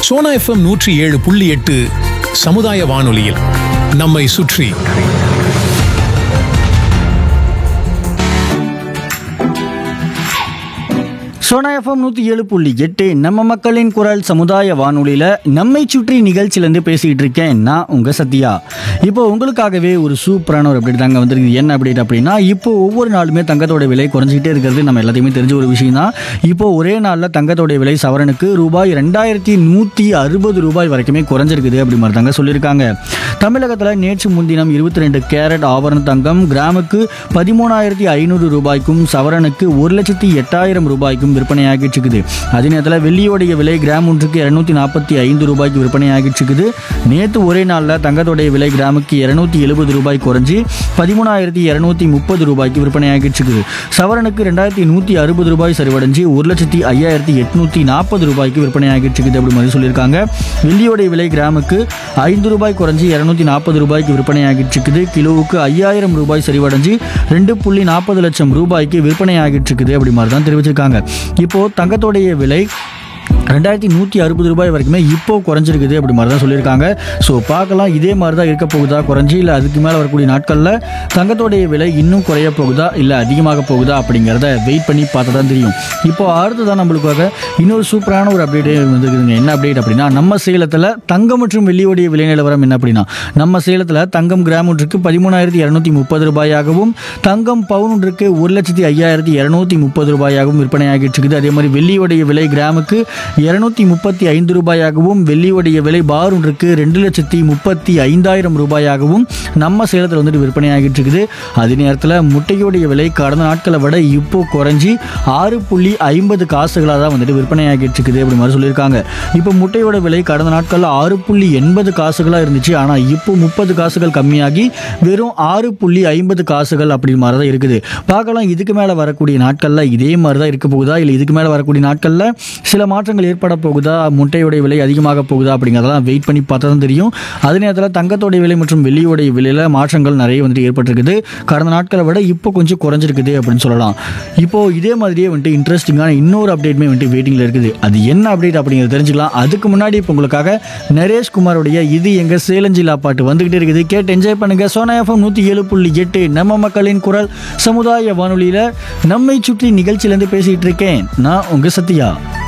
Sona FM நூற்றி ஏழு புள்ளி எட்டு சமுதாய வானொலியில் நம்மை சுற்றி சோனா எஃப்எம் நூற்றி ஏழு புள்ளி எட்டு நம்ம மக்களின் குரல் சமுதாய வானொலியில் நம்மை சுற்றி நிகழ்ச்சியிலேருந்து பேசிக்கிட்டு இருக்கேன் நான் உங்கள் சத்யா இப்போ உங்களுக்காகவே ஒரு சூப்பரான ஒரு அப்டேட் தாங்க வந்திருக்கு என்ன அப்டேட் அப்படின்னா இப்போ ஒவ்வொரு நாளுமே தங்கத்தோட விலை குறைஞ்சிக்கிட்டே இருக்கிறது நம்ம எல்லாத்தையுமே தெரிஞ்ச ஒரு விஷயம் தான் இப்போ ஒரே நாளில் தங்கத்தோட விலை சவரனுக்கு ரூபாய் ரெண்டாயிரத்தி நூற்றி அறுபது ரூபாய் வரைக்குமே குறைஞ்சிருக்குது அப்படி மாதிரி தாங்க சொல்லியிருக்காங்க தமிழகத்தில் நேற்று முன்தினம் இருபத்தி ரெண்டு கேரட் ஆபரண தங்கம் கிராமுக்கு பதிமூணாயிரத்தி ஐநூறு ரூபாய்க்கும் சவரனுக்கு ஒரு லட்சத்தி எட்டாயிரம் ரூபாய்க்கும் விற்பனையாகிட்டு இருக்குது அதே நேரத்தில் வெள்ளியோடைய விலை கிராம் ஒன்றுக்கு இரநூத்தி நாற்பத்தி ஐந்து ரூபாய்க்கு விற்பனையாகிட்டு இருக்குது நேற்று ஒரே நாளில் தங்கத்தோடைய விலை கிராமுக்கு இரநூத்தி எழுபது ரூபாய் குறைஞ்சி பதிமூணாயிரத்தி இரநூத்தி முப்பது ரூபாய்க்கு விற்பனையாகிட்டு இருக்குது சவரனுக்கு ரெண்டாயிரத்தி நூற்றி அறுபது ரூபாய் சரிவடைஞ்சு ஒரு லட்சத்தி ஐயாயிரத்தி எட்நூற்றி நாற்பது ரூபாய்க்கு விற்பனையாகிட்டு இருக்குது அப்படி மாதிரி சொல்லியிருக்காங்க வெள்ளியோடைய விலை கிராமுக்கு ஐந்து ரூபாய் குறைஞ்சி இரநூத்தி நாற்பது ரூபாய்க்கு விற்பனையாகிட்டு இருக்குது கிலோவுக்கு ஐயாயிரம் ரூபாய் சரிவடைஞ்சு ரெண்டு புள்ளி நாற்பது லட்சம் ரூபாய்க்கு விற்பனையாகிட்டு இருக்குது அப்படி மாதிரி தான் தெரிவிச்சிருக்காங்க இப்போ தங்கத்தோடைய விலை ரெண்டாயிரத்தி நூற்றி அறுபது ரூபாய் வரைக்குமே இப்போ குறைஞ்சிருக்குது அப்படி மாதிரி தான் சொல்லியிருக்காங்க ஸோ பார்க்கலாம் இதே மாதிரி தான் இருக்க போகுதா குறைஞ்சி இல்லை அதுக்கு மேலே வரக்கூடிய நாட்களில் தங்கத்தோடைய விலை இன்னும் குறைய போகுதா இல்லை அதிகமாக போகுதா அப்படிங்கிறத வெயிட் பண்ணி பார்த்தா தான் தெரியும் இப்போ அடுத்ததான் நம்மளுக்காக இன்னொரு சூப்பரான ஒரு அப்டேட்டே வந்துருக்குதுங்க என்ன அப்டேட் அப்படின்னா நம்ம சேலத்தில் தங்கம் மற்றும் வெள்ளியோடைய விலை நிலவரம் என்ன அப்படின்னா நம்ம சேலத்தில் தங்கம் கிராம் ஒன்றுக்கு பதிமூணாயிரத்தி இரநூத்தி முப்பது ரூபாயாகவும் தங்கம் பவுன் ஒன்றுக்கு ஒரு லட்சத்தி ஐயாயிரத்தி இரநூத்தி முப்பது ரூபாயாகவும் விற்பனையாகிட்டு இருக்குது அதே மாதிரி வெள்ளியோடைய விலை கிராமுக்கு இருநூத்தி முப்பத்தி ஐந்து ரூபாயாகவும் வெள்ளியோடைய விலை பார் ஒன்றுக்கு ரெண்டு லட்சத்தி முப்பத்தி ஐந்தாயிரம் ரூபாயாகவும் நம்ம சேலத்தில் வந்துட்டு விற்பனையாகிட்டு இருக்குது அதே நேரத்தில் முட்டையோடைய விலை கடந்த நாட்களை விட இப்போ குறைஞ்சி ஆறு புள்ளி ஐம்பது காசுகளாக தான் வந்துட்டு விற்பனையாகிட்டு இருக்குது அப்படி மாதிரி சொல்லியிருக்காங்க இப்போ முட்டையோட விலை கடந்த நாட்களில் ஆறு புள்ளி எண்பது காசுகளாக இருந்துச்சு ஆனால் இப்போ முப்பது காசுகள் கம்மியாகி வெறும் ஆறு புள்ளி ஐம்பது காசுகள் அப்படி மாதிரி தான் இருக்குது பார்க்கலாம் இதுக்கு மேலே வரக்கூடிய நாட்களில் இதே மாதிரி தான் இருக்க போகுதா இல்லை இதுக்கு மேலே வரக்கூடிய நாட்களில் சில மாற்றங்கள் ஏற்பட போகுதா முட்டையோடைய விலை அதிகமாக போகுதா அப்படிங்கிறதெல்லாம் வெயிட் பண்ணி பார்த்தா தான் தெரியும் அதே நேரத்தில் தங்கத்தோடைய விலை மற்றும் வெள்ளியோடைய விலையில் மாற்றங்கள் நிறைய வந்துட்டு ஏற்பட்டிருக்குது கடந்த நாட்களை விட இப்போ கொஞ்சம் குறைஞ்சிருக்குது அப்படின்னு சொல்லலாம் இப்போ இதே மாதிரியே வந்துட்டு இன்ட்ரெஸ்டிங்கான இன்னொரு அப்டேட்மே வந்துட்டு வெயிட்டிங்கில் இருக்குது அது என்ன அப்டேட் அப்படிங்கிறத தெரிஞ்சுக்கலாம் அதுக்கு முன்னாடி இப்போ உங்களுக்காக நரேஷ் குமாரோடைய இது எங்க சேலஞ்சிலா பாட்டு வந்துகிட்டே இருக்குது கேட்டு என்ஜாய் பண்ணுங்க சோனா எஃப்எம் நூற்றி ஏழு புள்ளி எட்டு நம்ம மக்களின் குரல் சமுதாய வானொலியில் நம்மை சுற்றி நிகழ்ச்சியிலேருந்து பேசிகிட்டு இருக்கேன் நான் உங்கள் சத்யா